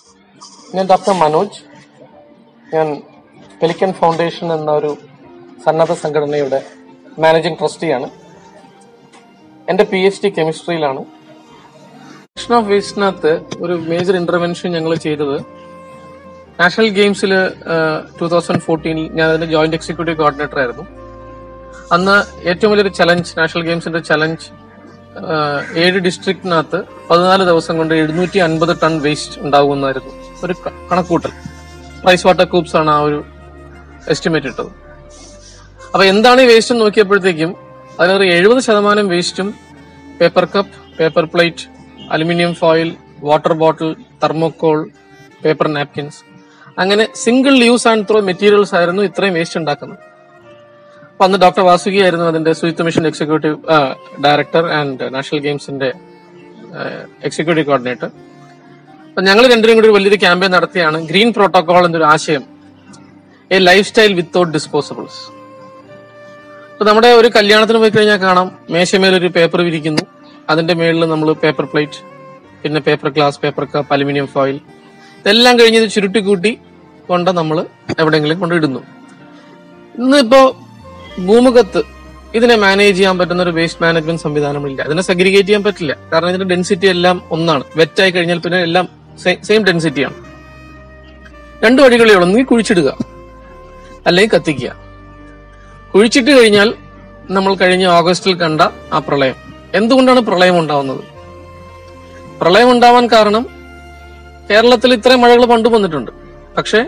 ഞാൻ ഡോക്ടർ മനോജ് ഞാൻ pelican foundation എന്ന ഒരു സന്നദ്ധ സംഘടനയുടെ മാനേജിംഗ് ട്രസ്റ്റിയാണ് എൻ്റെ പി എച്ച് ഡി കെമിസ്ട്രിയിലാണ് കൃഷ്ണ ഓഫ് വേസ്റ്റിനകത്ത് ഒരു മേജർ ഇന്റർവെൻഷൻ ഞങ്ങൾ ചെയ്തത് നാഷണൽ ഗെയിംസിൽ ടൂ തൗസൻഡ് ഫോർട്ടീനിൽ ഞാൻ അതിന്റെ ജോയിന്റ് എക്സിക്യൂട്ടീവ് കോർഡിനേറ്റർ ആയിരുന്നു അന്ന് ഏറ്റവും വലിയൊരു ചലഞ്ച് നാഷണൽ ഗെയിംസിന്റെ ചലഞ്ച് ഏഴ് ഡിസ്ട്രിക്റ്റിനകത്ത് പതിനാല് ദിവസം കൊണ്ട് എഴുന്നൂറ്റി അൻപത് ടൺ വേസ്റ്റ് ഉണ്ടാകുമെന്നായിരുന്നു ഒരു ക- കണക്കൂട്ടൽ പ്രൈസ് വാട്ടർ കൂപ്സ് ആണ് ആ ഒരു എസ്റ്റിമേറ്റ് ഇട്ടത് അപ്പൊ എന്താണ് ഈ വേസ്റ്റ് നോക്കിയപ്പോഴത്തേക്കും അതിനൊരു എഴുപത് ശതമാനം വേസ്റ്റും paper cup paper plate aluminium foil water bottle thermocol paper napkins അങ്ങനെ single use and throw materials ആയിരുന്നു ഇത്രയും വേസ്റ്റ് ഉണ്ടാക്കുന്നത് അപ്പൊ അന്ന് ഡോക്ടർ വാസുകി ആയിരുന്നു അതിന്റെ സുയുക്ത mission executive director and national ഗെയിംസിന്റെ എക്സിക്യൂട്ടീവ് കോർഡിനേറ്റർ അപ്പൊ ഞങ്ങൾ രണ്ടുപേരും കൂടി ഒരു വലിയൊരു ക്യാമ്പയിൻ നടത്തിയാണ് ഗ്രീൻ പ്രോട്ടോകോൾ എന്നൊരു ആശയം a lifestyle without disposables ഇപ്പൊ നമ്മുടെ ഒരു കല്യാണത്തിന് പോയി കഴിഞ്ഞാൽ കാണാം മേശമേൽ ഒരു പേപ്പർ വിരിക്കുന്നു അതിന്റെ മേളിൽ നമ്മൾ പേപ്പർ പ്ലേറ്റ് പിന്നെ paper glass paper cup aluminium foil ഇതെല്ലാം കഴിഞ്ഞ് ഇത് ചുരുട്ടി കൂട്ടി കൊണ്ട് നമ്മൾ എവിടെയെങ്കിലും കൊണ്ട് ഇടുന്നു ഇന്നിപ്പോ ഭൂമുഖത്ത് ഇതിനെ മാനേജ് ചെയ്യാൻ പറ്റുന്ന ഒരു വേസ്റ്റ് മാനേജ്മെന്റ് സംവിധാനമില്ല ഇതിനെ സെഗ്രിഗേറ്റ് ചെയ്യാൻ പറ്റില്ല കാരണം ഇതിന്റെ ഡെൻസിറ്റി എല്ലാം ഒന്നാണ് വെറ്റ് ആയി കഴിഞ്ഞാൽ പിന്നെ എല്ലാം സെയിം ഡെൻസിറ്റിയാണ് രണ്ട് വഴികളേ ഉള്ളൂ ഒന്നുകിൽ കുഴിച്ചിടുക അല്ലെങ്കിൽ കത്തിക്കുക കുഴിച്ചിട്ട് കഴിഞ്ഞാൽ നമ്മൾ കഴിഞ്ഞ ഓഗസ്റ്റിൽ കണ്ട ആ പ്രളയം എന്തുകൊണ്ടാണ് പ്രളയം ഉണ്ടാവുന്നത് പ്രളയം ഉണ്ടാവാൻ കാരണം കേരളത്തിൽ ഇത്രയും മഴകൾ പണ്ട് വന്നിട്ടുണ്ട് പക്ഷേ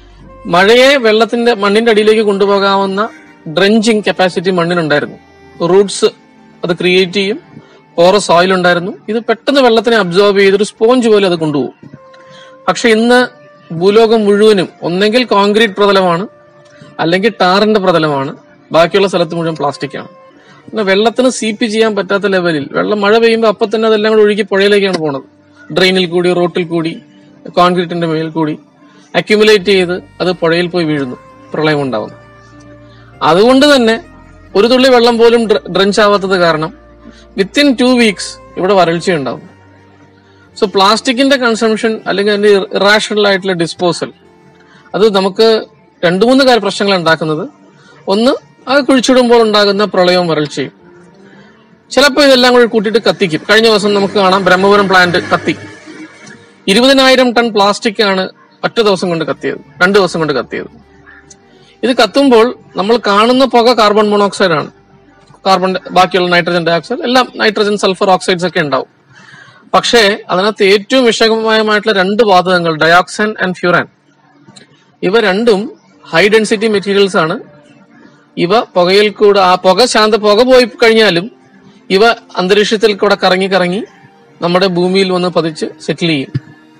മഴയെ വെള്ളത്തിന്റെ മണ്ണിന്റെ അടിയിലേക്ക് കൊണ്ടുപോകാവുന്ന ഡ്രഞ്ചിങ് കപ്പാസിറ്റി മണ്ണിനുണ്ടായിരുന്നു റൂട്ട്സ് അത് ക്രിയേറ്റ് ചെയ്യും പോറ സോയിൽ ഉണ്ടായിരുന്നു ഇത് പെട്ടെന്ന് വെള്ളത്തിനെ അബ്സോർബ് ചെയ്തൊരു സ്പോഞ്ച് പോലെ അത് കൊണ്ടുപോകും പക്ഷെ ഇന്ന് ഭൂലോകം മുഴുവനും ഒന്നെങ്കിൽ കോൺക്രീറ്റ് പ്രതലമാണ് അല്ലെങ്കിൽ ടാറിന്റെ പ്രതലമാണ് ബാക്കിയുള്ള സ്ഥലത്ത് മുഴുവൻ പ്ലാസ്റ്റിക് ആണ് പിന്നെ വെള്ളത്തിന് സീപ്പ് ചെയ്യാൻ പറ്റാത്ത ലെവലിൽ വെള്ളം മഴ പെയ്യുമ്പോൾ അപ്പൊ തന്നെ അതെല്ലാം കൂടി ഒഴുകി പുഴയിലേക്കാണ് പോണത് ഡ്രെയിനിൽ കൂടി റോട്ടിൽ കൂടി കോൺക്രീറ്റിന്റെ മേൽ കൂടി അക്യുമുലേറ്റ് ചെയ്ത് അത് പുഴയിൽ പോയി വീഴുന്നു പ്രളയം ഉണ്ടാവുന്നു അതുകൊണ്ട് തന്നെ ഒരു തുള്ളി വെള്ളം പോലും ഡ്രഞ്ച് ആവാത്തത് കാരണം വിത്തിൻ ടു വീക്സ് ഇവിടെ വരൾച്ച ഉണ്ടാവും സോ പ്ലാസ്റ്റിക്കിന്റെ കൺസംഷൻ അല്ലെങ്കിൽ അതിന്റെ ഇറാഷണൽ ആയിട്ടുള്ള ഡിസ്പോസൽ അത് നമുക്ക് രണ്ടു മൂന്ന് കാര്യം പ്രശ്നങ്ങൾ ഉണ്ടാക്കുന്നത് ഒന്ന് അത് കുഴിച്ചിടുമ്പോൾ ഉണ്ടാകുന്ന പ്രളയവും വരൾച്ചയും ചിലപ്പോൾ ഇതെല്ലാം കൂടി കൂട്ടിയിട്ട് കത്തിക്കും കഴിഞ്ഞ ദിവസം നമുക്ക് കാണാം ബ്രഹ്മപുരം പ്ലാന്റ് കത്തി ഇരുപതിനായിരം ടൺ പ്ലാസ്റ്റിക് ആണ് ഒറ്റ ദിവസം കൊണ്ട് കത്തിയത് രണ്ട് ദിവസം കൊണ്ട് കത്തിയത് ഇത് കത്തുമ്പോൾ നമ്മൾ കാണുന്ന പുക കാർബൺ മോണോക്സൈഡ് ആണ് കാർബൺ ബാക്കിയുള്ള നൈട്രജൻ ഡയോക്സൈഡ് എല്ലാം നൈട്രജൻ സൾഫർ ഓക്സൈഡ്സ് ഒക്കെ ഉണ്ടാവും പക്ഷേ അതിനകത്ത് ഏറ്റവും വിഷമയമായിട്ടുള്ള രണ്ട് വാതകങ്ങൾ ഡയോക്സൈൻ ആൻഡ് ഫ്യൂറാൻ ഇവ രണ്ടും ഹൈ ഡെൻസിറ്റി മെറ്റീരിയൽസ് ആണ് ഇവ പുകയിൽ കൂടെ ആ പുക ശാന്ത പുക പോയി കഴിഞ്ഞാലും ഇവ അന്തരീക്ഷത്തിൽ കൂടെ കറങ്ങി കറങ്ങി നമ്മുടെ ഭൂമിയിൽ വന്ന് പതിച്ച് സെറ്റിൽ ചെയ്യും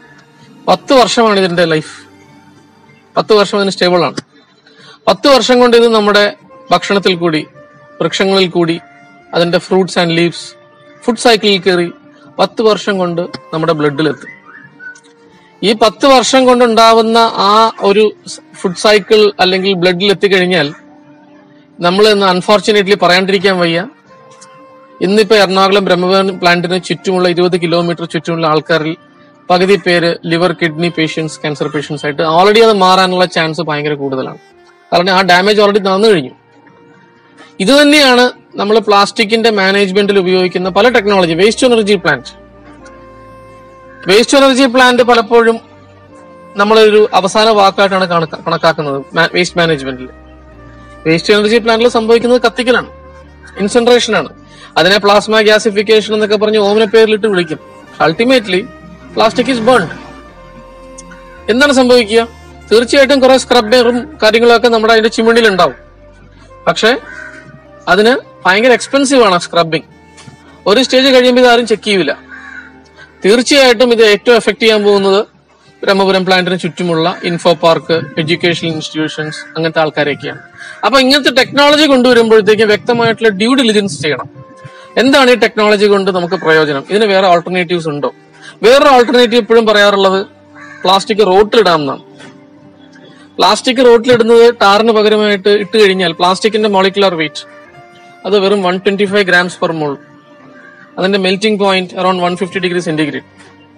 പത്ത് വർഷമാണ് ഇതിന്റെ ലൈഫ് പത്ത് വർഷം അതിന് സ്റ്റേബിൾ ആണ് പത്ത് വർഷം കൊണ്ട് ഇത് നമ്മുടെ ഭക്ഷണത്തിൽ കൂടി വൃക്ഷങ്ങളിൽ കൂടി അതിന്റെ ഫ്രൂട്ട്സ് ആൻഡ് ലീവ്സ് ഫുഡ് സൈക്കിളിൽ കയറി പത്ത് വർഷം കൊണ്ട് നമ്മുടെ ബ്ലഡിലെത്തും ഈ പത്ത് വർഷം കൊണ്ടുണ്ടാവുന്ന ആ ഒരു ഫുഡ് സൈക്കിൾ അല്ലെങ്കിൽ ബ്ലഡിൽ എത്തിക്കഴിഞ്ഞാൽ നമ്മൾ ഇന്ന് അൺഫോർച്ചുനേറ്റ്ലി പറയാണ്ടിരിക്കാൻ വയ്യ ഇന്നിപ്പോ എറണാകുളം ബ്രഹ്മപുരം പ്ലാന്റിന് ചുറ്റുമുള്ള ഇരുപത് കിലോമീറ്റർ ചുറ്റുമുള്ള ആൾക്കാരിൽ പകുതി പേര് liver kidney patients cancer patients ആയിട്ട് ഓൾറെഡി അത് മാറാനുള്ള ചാൻസ് ഭയങ്കര കൂടുതലാണ് കാരണം ആ ഡാമേജ് ഓൾറെഡി നടന്നു കഴിഞ്ഞു ഇത് തന്നെയാണ് നമ്മൾ പ്ലാസ്റ്റിക്കിന്റെ മാനേജ്മെന്റിൽ ഉപയോഗിക്കുന്ന പല technology waste energy plant waste energy plant പലപ്പോഴും നമ്മളൊരു അവസാന വാക്കായിട്ടാണ് കണക്ക- കണക്കാക്കുന്നത് വേസ്റ്റ് മാനേജ്മെന്റിൽ വേസ്റ്റ് എനർജി പ്ലാന്റിൽ സംഭവിക്കുന്നത് കത്തിക്കലാണ് ഇൻസെൻട്രേഷൻ ആണ് അതിനെ പ്ലാസ്മ ഗ്യാസിഫിക്കേഷൻ എന്നൊക്കെ പറഞ്ഞ് ഓമന പേരിലിട്ട് വിളിക്കും അൾട്ടിമേറ്റ്ലി പ്ലാസ്റ്റിക് ഈസ് ബേൺഡ് എന്താണ് സംഭവിക്കുക തീർച്ചയായിട്ടും കുറെ സ്ക്രബറും കാര്യങ്ങളൊക്കെ നമ്മുടെ അതിന്റെ ചിമ്മിണിയിൽ ഉണ്ടാവും പക്ഷെ അതിന് ഭയങ്കര എക്സ്പെൻസീവ് ആണ് സ്ക്രബിങ് ഒരു സ്റ്റേജ് കഴിയുമ്പോൾ ഇത് ആരും ചെക്ക് ചെയ്യൂല തീർച്ചയായിട്ടും ഇത് ഏറ്റവും എഫക്ട് ചെയ്യാൻ പോകുന്നത് ബ്രഹ്മപുരം പ്ലാന്റിന് ചുറ്റുമുള്ള ഇൻഫോ പാർക്ക് എഡ്യൂക്കേഷണൽ ഇൻസ്റ്റിറ്റ്യൂഷൻസ് അങ്ങനത്തെ ആൾക്കാരൊക്കെയാണ് അപ്പൊ ഇങ്ങനത്തെ ടെക്നോളജി കൊണ്ടുവരുമ്പോഴത്തേക്കും വ്യക്തമായിട്ടുള്ള ഡ്യൂ ഡിലിജൻസ് ചെയ്യണം എന്താണ് ഈ ടെക്നോളജി കൊണ്ട് നമുക്ക് പ്രയോജനം ഇതിന് വേറെ ഓൾട്ടർനേറ്റീവ്സ് ഉണ്ടോ വേറൊരു ഓൾട്ടർനേറ്റീവ് എപ്പോഴും പറയാറുള്ളത് പ്ലാസ്റ്റിക് റോട്ടിലിടാം എന്നാണ് പ്ലാസ്റ്റിക് റോട്ടിലിടുന്നത് ടാറിന് പകരമായിട്ട് ഇട്ട് കഴിഞ്ഞാൽ പ്ലാസ്റ്റിക്കിന്റെ മോളിക്കുലർ വെയിറ്റ് അത് വെറും one twenty five grams per mole അതിന്റെ melting point around one fifty degree centigrade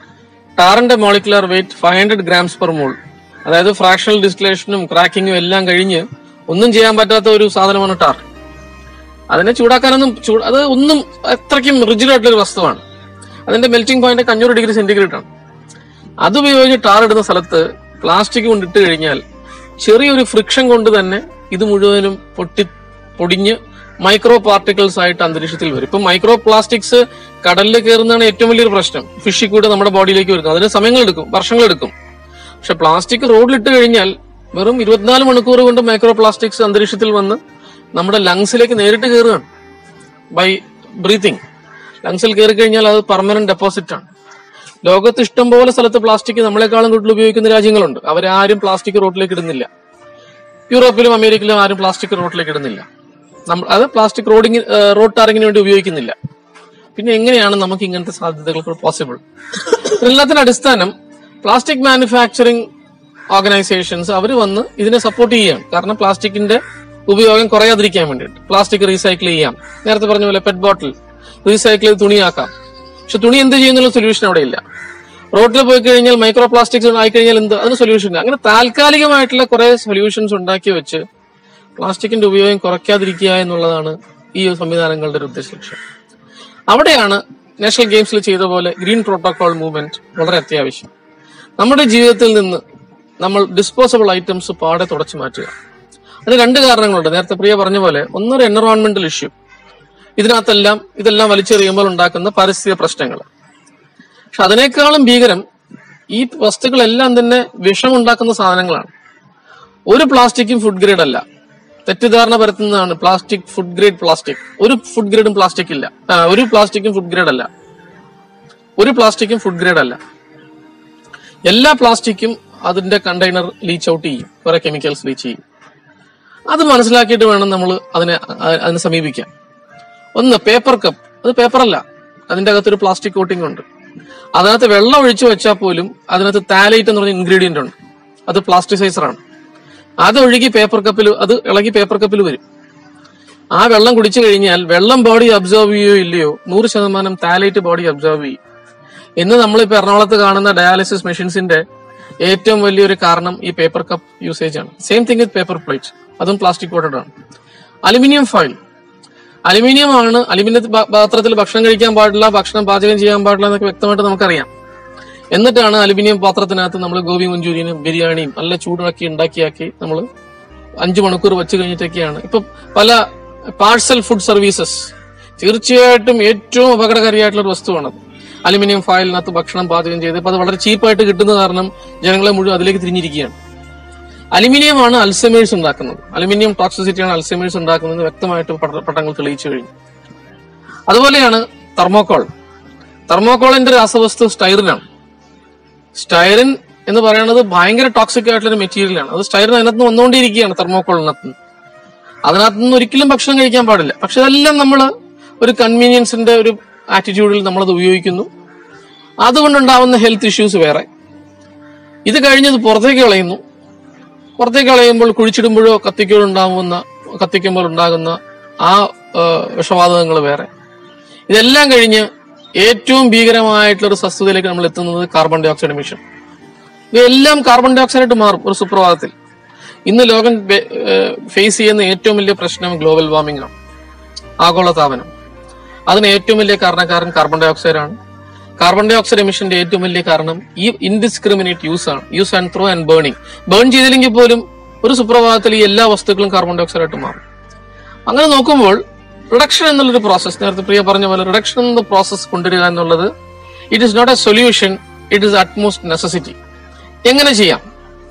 ടാറിന്റെ molecular weight five hundred grams per mole അതായത് ഫ്രാക്ഷണൽ ഡിസ്റ്റിലേഷനും ക്രാക്കിങ്ങും എല്ലാം കഴിഞ്ഞ് ഒന്നും ചെയ്യാൻ പറ്റാത്ത ഒരു സാധനമാണ് ടാർ അതിനെ ചൂടാക്കാനൊന്നും ചൂ- അത് ഒന്നും അത്രയ്ക്കും റിജിഡ് ആയിട്ടുള്ള ഒരു വസ്തുവാണ് അതിന്റെ മെൽറ്റിംഗ് പോയിന്റ് അഞ്ഞൂറ് ഡിഗ്രി സെന്റിഗ്രേഡ് ആണ് അത് ഉപയോഗിച്ച് ടാർ ഇടുന്ന സ്ഥലത്ത് പ്ലാസ്റ്റിക് കൊണ്ട് ഇട്ട് കഴിഞ്ഞാൽ ചെറിയൊരു ഫ്രിക്ഷൻ കൊണ്ട് തന്നെ ഇത് മുഴുവനും പൊട്ടി പൊടിഞ്ഞ് മൈക്രോ പാർട്ടിക്കിൾസ് ആയിട്ട് അന്തരീക്ഷത്തിൽ വരും ഇപ്പൊ മൈക്രോ പ്ലാസ്റ്റിക്സ് കടലിൽ കയറുന്നതാണ് ഏറ്റവും വലിയൊരു പ്രശ്നം ഫിഷിൽ കൂടെ നമ്മുടെ ബോഡിയിലേക്ക് വരുന്നത് അതിന് സമയങ്ങളെടുക്കും വർഷങ്ങളെടുക്കും പക്ഷെ പ്ലാസ്റ്റിക് റോഡിലിട്ട് കഴിഞ്ഞാൽ വെറും ഇരുപത്തിനാല് മണിക്കൂർ കൊണ്ട് മൈക്രോ പ്ലാസ്റ്റിക്സ് അന്തരീക്ഷത്തിൽ വന്ന് നമ്മുടെ ലങ്സിലേക്ക് നേരിട്ട് കയറുകയാണ് ബൈ ബ്രീത്തിങ് ലങ്സിൽ കയറി കഴിഞ്ഞാൽ അത് പെർമനന്റ് ഡെപ്പോസിറ്റ് ആണ് ലോകത്ത് ഇഷ്ടംപോലെ സ്ഥലത്ത് പ്ലാസ്റ്റിക് നമ്മളെക്കാളും കൂടുതൽ ഉപയോഗിക്കുന്ന രാജ്യങ്ങളുണ്ട് അവരാരും പ്ലാസ്റ്റിക് റോഡിലേക്ക് ഇടുന്നില്ല യൂറോപ്പിലും അമേരിക്കയിലും ആരും പ്ലാസ്റ്റിക് റോഡിലേക്ക് ഇടുന്നില്ല നമ്മൾ അത് പ്ലാസ്റ്റിക് റോഡിങ് റോഡ് ടാറിങ്ങിന് വേണ്ടി ഉപയോഗിക്കുന്നില്ല പിന്നെ എങ്ങനെയാണ് നമുക്ക് ഇങ്ങനത്തെ സാധ്യതകൾ പോസിബിൾ എല്ലാത്തിന്റെ അടിസ്ഥാനം പ്ലാസ്റ്റിക് മാനുഫാക്ചറിങ് ഓർഗനൈസേഷൻസ് അവർ വന്ന് ഇതിനെ സപ്പോർട്ട് ചെയ്യുകയാണ് കാരണം പ്ലാസ്റ്റിക്കിന്റെ ഉപയോഗം കുറയാതിരിക്കാൻ വേണ്ടിയിട്ട് പ്ലാസ്റ്റിക് റീസൈക്കിൾ ചെയ്യാം നേരത്തെ പറഞ്ഞ പോലെ പെറ്റ് ബോട്ടിൽ റീസൈക്കിൾ ചെയ്ത് തുണിയാക്കാം പക്ഷെ തുണി എന്ത് ചെയ്യുന്നുള്ള സൊല്യൂഷൻ അവിടെ ഇല്ല റോഡിൽ പോയി കഴിഞ്ഞാൽ മൈക്രോ പ്ലാസ്റ്റിക്സ് ആയി കഴിഞ്ഞാൽ എന്ത് അതിന് സൊല്യൂഷൻ ഇല്ല അങ്ങനെ താൽക്കാലികമായിട്ടുള്ള കുറെ സൊല്യൂഷൻസ് ഉണ്ടാക്കി വെച്ച് പ്ലാസ്റ്റിക്കിന്റെ ഉപയോഗം കുറയ്ക്കാതിരിക്കുക എന്നുള്ളതാണ് ഈ സംവിധാനങ്ങളുടെ ഒരു ഉദ്ദേശ ലക്ഷ്യം അവിടെയാണ് നാഷണൽ ഗെയിംസിൽ ചെയ്ത പോലെ ഗ്രീൻ പ്രോട്ടോകോൾ മൂവ്മെന്റ് വളരെ അത്യാവശ്യം നമ്മുടെ ജീവിതത്തിൽ നിന്ന് നമ്മൾ ഡിസ്പോസബിൾ ഐറ്റംസ് പാടെ തുടച്ചു മാറ്റുക അതിന് രണ്ട് കാരണങ്ങളുണ്ട് നേരത്തെ പ്രിയ പറഞ്ഞ പോലെ ഒന്നൊരു എൻവറോൺമെന്റൽ ഇഷ്യൂ ഇതിനകത്തെല്ലാം ഇതെല്ലാം വലിച്ചെറിയുമ്പോൾ ഉണ്ടാക്കുന്ന പാരിസ്ഥിതിക പ്രശ്നങ്ങൾ പക്ഷെ അതിനേക്കാളും ഭീകരം ഈ വസ്തുക്കളെല്ലാം തന്നെ വിഷമുണ്ടാക്കുന്ന സാധനങ്ങളാണ് ഒരു പ്ലാസ്റ്റിക്കും ഫുഡ് ഗ്രേഡ് അല്ല തെറ്റിദ്ധാരണ പരത്തുന്നതാണ് പ്ലാസ്റ്റിക് ഫുഡ് ഗ്രേഡ് പ്ലാസ്റ്റിക് ഒരു ഫുഡ് ഗ്രേഡും പ്ലാസ്റ്റിക് ഇല്ല ആ, ഒരു പ്ലാസ്റ്റിക്കും ഫുഡ് ഗ്രേഡ് അല്ല ഒരു പ്ലാസ്റ്റിക്കും ഫുഡ് ഗ്രേഡ് അല്ല എല്ലാ പ്ലാസ്റ്റിക്കും അതിന്റെ കണ്ടെയ്നർ ലീച്ച് ഔട്ട് ചെയ്യും കുറെ കെമിക്കൽസ് ലീച്ച് ചെയ്യും അത് മനസ്സിലാക്കിയിട്ട് വേണം നമ്മൾ അതിനെ അ- അതിനെ സമീപിക്കാൻ ഒന്ന് പേപ്പർ കപ്പ് അത് പേപ്പർ അല്ല അതിന്റെ അകത്തൊരു പ്ലാസ്റ്റിക് കോട്ടിംഗ് ഉണ്ട് അതിനകത്ത് വെള്ളം ഒഴിച്ചു വെച്ചാൽ പോലും അതിനകത്ത് താലൈറ്റ് എന്ന് പറഞ്ഞ ഇൻഗ്രീഡിയന്റ് ഉണ്ട് അത് പ്ലാസ്റ്റിസൈസർ ആണ് അത് ഒഴുകി പേപ്പർ കപ്പിൽ അത് ഇളകി പേപ്പർ കപ്പിൽ വരും ആ വെള്ളം കുടിച്ചു കഴിഞ്ഞാൽ വെള്ളം ബോഡി അബ്സോർവ് ചെയ്യോ ഇല്ലയോ നൂറ് ശതമാനം താലൈറ്റ് ബോഡി അബ്സോർവ് ചെയ്യും ഇന്ന് നമ്മളിപ്പോ എറണാകുളത്ത് കാണുന്ന ഡയാലിസിസ് മെഷീൻസിന്റെ ഏറ്റവും വലിയൊരു കാരണം ഈ പേപ്പർ കപ്പ് യൂസേജ് ആണ് same thing with paper plate അതും പ്ലാസ്റ്റിക് കോട്ടഡ് ആണ് അലുമിനിയം ഫോയിൽ അലുമിനിയം ആണ് അലുമിനിയ പ- പാത്രത്തിൽ ഭക്ഷണം കഴിക്കാൻ പാടില്ല ഭക്ഷണം പാചകം ചെയ്യാൻ പാടില്ല എന്നൊക്കെ വ്യക്തമായിട്ട് നമുക്കറിയാം എന്നിട്ടാണ് അലുമിനിയം പാത്രത്തിനകത്ത് നമ്മൾ ഗോബി മഞ്ചൂരിയനും ബിരിയാണിയും നല്ല ചൂടാക്കി ഉണ്ടാക്കിയാക്കി നമ്മൾ അഞ്ചു മണിക്കൂർ വെച്ച് കഴിഞ്ഞിട്ടൊക്കെയാണ് ഇപ്പൊ പല പാഴ്സൽ ഫുഡ് സർവീസസ് തീർച്ചയായിട്ടും ഏറ്റവും അപകടകാരിയായിട്ടുള്ള ഒരു വസ്തുവാണത് അലുമിനിയം ഫയലിനകത്ത് ഭക്ഷണം പാചകം ചെയ്ത് ഇപ്പൊ അത് വളരെ ചീപ്പായിട്ട് കിട്ടുന്ന കാരണം ജനങ്ങളെ മുഴുവൻ അതിലേക്ക് തിരിഞ്ഞിരിക്കുകയാണ് അലുമിനിയമാണ് അൽസമേഴ്സ് ഉണ്ടാക്കുന്നത് അലുമിനിയം ടോക്സിസിറ്റിയാണ് അൽസമേഴ്സ് ഉണ്ടാക്കുന്നത് വ്യക്തമായിട്ട് പഠ- പഠനങ്ങൾ തെളിയിച്ചു കഴിഞ്ഞു അതുപോലെയാണ് തെർമോകോൾ തെർമോകോളിന്റെ രാസവസ്തു സ്റ്റൈറിനാണ് സ്റ്റൈറിൻ എന്ന് പറയുന്നത് ഭയങ്കര ടോക്സിക് ആയിട്ടുള്ള ഒരു മെറ്റീരിയലാണ് അത് സ്റ്റൈറിൻ അതിനകത്ത് നിന്ന് വന്നുകൊണ്ടിരിക്കുകയാണ് തെർമോകോളിനകത്ത് നിന്ന് അതിനകത്ത് നിന്ന് ഒരിക്കലും ഭക്ഷണം കഴിക്കാൻ പാടില്ല പക്ഷെ അതെല്ലാം നമ്മൾ ഒരു കൺവീനിയൻസിന്റെ ഒരു ആറ്റിറ്റ്യൂഡിൽ നമ്മളത് ഉപയോഗിക്കുന്നു അതുകൊണ്ടുണ്ടാവുന്ന ഹെൽത്ത് ഇഷ്യൂസ് വേറെ ഇത് കഴിഞ്ഞത് പുറത്തേക്ക് കളയുന്നു പുറത്തേക്ക് കളയുമ്പോൾ കുഴിച്ചിടുമ്പോഴോ കത്തിക്കുമ്പോഴോ ഉണ്ടാകുന്ന കത്തിക്കുമ്പോൾ ഉണ്ടാകുന്ന ആ വിഷവാതകങ്ങൾ വേറെ ഇതെല്ലാം കഴിഞ്ഞ് ഏറ്റവും ഭീകരമായിട്ടുള്ള ഒരു വസ്തുതയിലേക്ക് നമ്മൾ എത്തുന്നത് കാർബൺ ഡൈ ഓക്സൈഡ് എമിഷൻ ഇതെല്ലാം കാർബൺ ഡൈ ഓക്സൈഡ് ആയിട്ട് മാറും ഒരു സുപ്രഭാതത്തിൽ ഇന്ന് ലോകം ഫേസ് ചെയ്യുന്ന ഏറ്റവും വലിയ പ്രശ്നം ഗ്ലോബൽ വാർമിംഗ് ആണ് ആഗോളതാപനം അതിന് ഏറ്റവും വലിയ കാരണക്കാരൻ കാർബൺ ഡൈ ഓക്സൈഡ് ആണ് കാർബൺ ഡൈ ഓക്സൈഡ് എമിഷന്റെ ഏറ്റവും വലിയ കാരണം ഈ ഇൻഡിസ്ക്രിമിനേറ്റ് യൂസ് ആണ് use and throw and burning burn ചെയ്തില്ലെങ്കിൽ പോലും ഒരു സുപ്രഭാതത്തിൽ ഈ എല്ലാ വസ്തുക്കളും കാർബൺ ഡൈ ഓക്സൈഡ് ആയിട്ട് മാറും അങ്ങനെ നോക്കുമ്പോൾ റിഡക്ഷൻ എന്നുള്ളൊരു പ്രോസസ് നേരത്തെ പ്രിയ പറഞ്ഞ പോലെ റിഡക്ഷൻ എന്ന പ്രോസസ് കൊണ്ടുവരിക എന്നുള്ളത് it is not a solution it is utmost necessity എങ്ങനെ ചെയ്യാം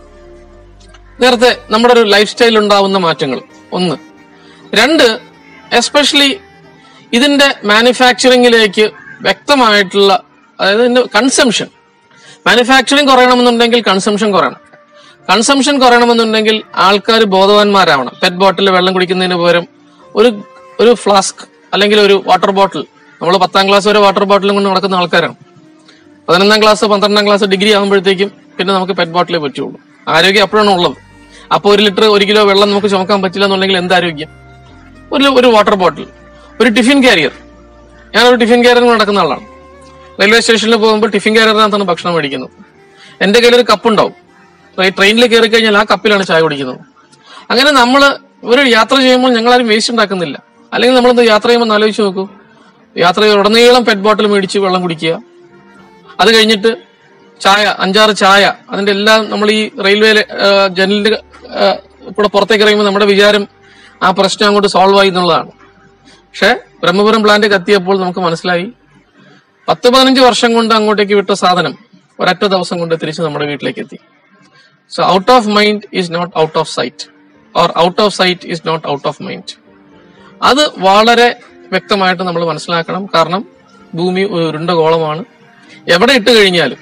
നേരത്തെ നമ്മുടെ ഒരു ലൈഫ് സ്റ്റൈൽ ഉണ്ടാവുന്ന മാറ്റങ്ങൾ ഒന്ന് രണ്ട് എസ്പെഷ്യലി ഇതിന്റെ മാനുഫാക്ചറിങ്ങിലേക്ക് വ്യക്തമായിട്ടുള്ള അതായത് ഇതിന്റെ കൺസംഷൻ മാനുഫാക്ചറിങ് കുറയണമെന്നുണ്ടെങ്കിൽ കൺസംഷൻ കുറയണം കൺസംഷൻ കുറയണമെന്നുണ്ടെങ്കിൽ ആൾക്കാർ ബോധവാന്മാരാവണം പെറ്റ് ബോട്ടിൽ വെള്ളം കുടിക്കുന്നതിന് പകരം ഒരു ഒരു ഫ്ലാസ്ക് അല്ലെങ്കിൽ ഒരു വാട്ടർ ബോട്ടിൽ നമ്മൾ പത്താം ക്ലാസ് വരെ വാട്ടർ ബോട്ടിലും കൊണ്ട് നടക്കുന്ന ആൾക്കാരാണ് പതിനൊന്നാം ക്ലാസ് പന്ത്രണ്ടാം ക്ലാസ് ഡിഗ്രി ആകുമ്പോഴത്തേക്കും പിന്നെ നമുക്ക് പെറ്റ് ബോട്ടിലേ പറ്റുള്ളൂ ആരോഗ്യം അപ്പോഴാണ് ഉള്ളത് അപ്പോൾ ഒരു ലിറ്റർ ഒരു കിലോ വെള്ളം നമുക്ക് ചുമക്കാൻ പറ്റില്ല എന്നുണ്ടെങ്കിൽ എന്ത് ആരോഗ്യം ഒരു ഒരു വാട്ടർ ബോട്ടിൽ ഒരു ടിഫിൻ കാരിയർ ഞാനൊരു ടിഫിൻ കാരിയർ നടക്കുന്ന ആളാണ് റെയിൽവേ സ്റ്റേഷനിൽ പോകുമ്പോൾ ടിഫിൻ കാരിനകത്താണ് ഭക്ഷണം മേടിക്കുന്നത് എന്റെ കയ്യിൽ ഒരു കപ്പ് ഉണ്ടാവും ട്രെ- ട്രെയിനിൽ കയറി കഴിഞ്ഞാൽ ആ കപ്പിലാണ് ചായ കുടിക്കുന്നത് അങ്ങനെ നമ്മൾ ഒരു യാത്ര ചെയ്യുമ്പോൾ ഞങ്ങളാരും വേസ്റ്റ് ഉണ്ടാക്കുന്നില്ല അല്ലെങ്കിൽ നമ്മളെന്ത് യാത്ര ചെയ്യുമ്പോൾ ഒന്ന് ആലോചിച്ച് നോക്കൂ യാത്ര ചെയ്ത് ഉടനീളം പെറ്റ് ബോട്ടിൽ മേടിച്ച് വെള്ളം കുടിക്കുക അത് കഴിഞ്ഞിട്ട് ചായ അഞ്ചാറ് ചായ അതിന്റെ എല്ലാം നമ്മൾ ഈ റെയിൽവേ ജനലിന്റെ ആ, കൂടെ പുറത്തേക്ക് ഇറങ്ങുമ്പോൾ നമ്മുടെ വിചാരം ആ പ്രശ്നം അങ്ങോട്ട് സോൾവ് ആയി എന്നുള്ളതാണ് പക്ഷെ ബ്രഹ്മപുരം പ്ലാന്റ് കത്തിയപ്പോൾ നമുക്ക് മനസ്സിലായി പത്ത് പതിനഞ്ച് വർഷം കൊണ്ട് അങ്ങോട്ടേക്ക് വിട്ട സാധനം ഒരൊറ്റ ദിവസം കൊണ്ട് തിരിച്ച് നമ്മുടെ വീട്ടിലേക്ക് എത്തി so out of mind is not out of sight or out of sight is not out of mind അത് വളരെ വ്യക്തമായിട്ട് നമ്മൾ മനസ്സിലാക്കണം കാരണം ഭൂമി ഒരു ഉരുണ്ട ഗോളമാണ് എവിടെ ഇട്ട് കഴിഞ്ഞാലും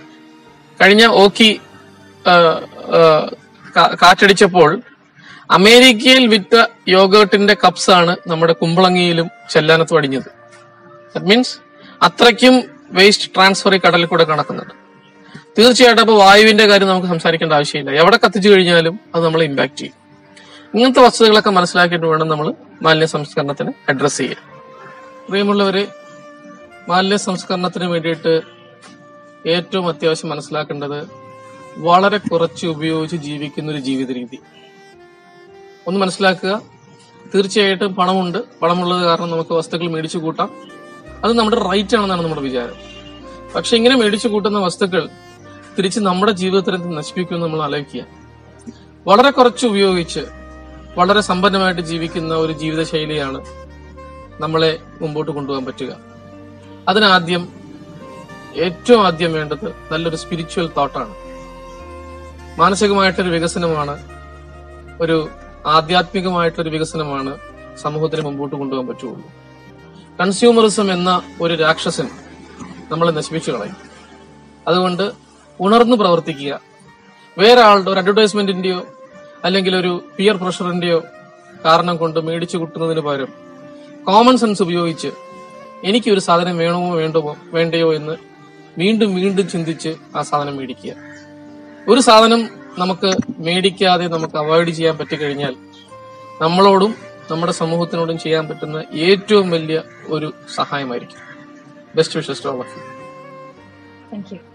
കഴിഞ്ഞ ഓക്കി ആ, ആ, കാ- കാറ്റടിച്ചപ്പോൾ അമേരിക്കയിൽ വിറ്റ യോഗേട്ടിന്റെ കപ്സ് ആണ് നമ്മുടെ കുമ്പളങ്ങിയിലും ചെല്ലാനത്തും അടിഞ്ഞത് ദറ്റ് മീൻസ് അത്രയ്ക്കും വേസ്റ്റ് ട്രാൻസ്ഫർ ഈ കടലിൽ കൂടെ നടക്കുന്നുണ്ട് തീർച്ചയായിട്ടും അപ്പൊ വായുവിന്റെ കാര്യം നമുക്ക് സംസാരിക്കേണ്ട ആവശ്യമില്ല എവിടെ കത്തിച്ചു കഴിഞ്ഞാലും അത് നമ്മളെ ഇമ്പാക്ട് ചെയ്യും ഇങ്ങനത്തെ വസ്തുതകളൊക്കെ മനസ്സിലാക്കിയിട്ട് വേണം നമ്മൾ മാലിന്യ സംസ്കരണത്തിന് അഡ്രസ് ചെയ്യാൻ പ്രിയമുള്ളവരെ മാലിന്യ സംസ്കരണത്തിന് വേണ്ടിയിട്ട് ഏറ്റവും അത്യാവശ്യം മനസ്സിലാക്കേണ്ടത് വളരെ കുറച്ച് ഉപയോഗിച്ച് ജീവിക്കുന്ന ഒരു ജീവിത രീതി ഒന്ന് മനസ്സിലാക്കുക തീർച്ചയായിട്ടും പണമുണ്ട് പണമുള്ളത് കാരണം നമുക്ക് വസ്തുക്കൾ മേടിച്ചു കൂട്ടാം അത് നമ്മുടെ റൈറ്റ് ആണെന്നാണ് നമ്മുടെ വിചാരം പക്ഷെ ഇങ്ങനെ മേടിച്ചു കൂട്ടുന്ന വസ്തുക്കൾ തിരിച്ച് നമ്മുടെ ജീവിതത്തിൽ എന്ത് നശിപ്പിക്കുമെന്ന് നമ്മൾ ആലോചിക്കുക വളരെ കുറച്ച് ഉപയോഗിച്ച് വളരെ സമ്പന്നമായിട്ട് ജീവിക്കുന്ന ഒരു ജീവിതശൈലിയാണ് നമ്മളെ മുമ്പോട്ട് കൊണ്ടുപോകാൻ പറ്റുക അതിനാദ്യം ഏറ്റവും ആദ്യം വേണ്ടത് നല്ലൊരു സ്പിരിച്വൽ തോട്ടാണ് മാനസികമായിട്ടൊരു വികസനമാണ് ഒരു ആധ്യാത്മികമായിട്ടൊരു വികസനമാണ് സമൂഹത്തിന് മുമ്പോട്ട് കൊണ്ടുപോകാൻ പറ്റുള്ളൂ കൺസ്യൂമറിസം എന്ന ഒരു രാക്ഷസൻ നമ്മളെ നശിപ്പിച്ചു കളയും അതുകൊണ്ട് ഉണർന്നു പ്രവർത്തിക്കുക വേറെ ആളുടെ ഒരു അഡ്വർടൈസ്മെന്റിന്റെയോ അല്ലെങ്കിൽ ഒരു പിയർ പ്രഷറിന്റെയോ കാരണം കൊണ്ട് മേടിച്ചു കൂട്ടുന്നതിന് പകരം കോമൺ സെൻസ് ഉപയോഗിച്ച് എനിക്ക് ഒരു സാധനം വേണമോ വേണ്ടമോ വേണ്ടയോ എന്ന് വീണ്ടും വീണ്ടും ചിന്തിച്ച് ആ സാധനം മേടിക്കുക ഒരു സാധനം നമുക്ക് മേടിക്കാതെ നമുക്ക് അവോയ്ഡ് ചെയ്യാൻ പറ്റിക്കഴിഞ്ഞാൽ നമ്മളോടും നമ്മുടെ സമൂഹത്തിനോടും ചെയ്യാൻ പറ്റുന്ന ഏറ്റവും വലിയ ഒരു സഹായമായിരിക്കും best wishes to all of you thank U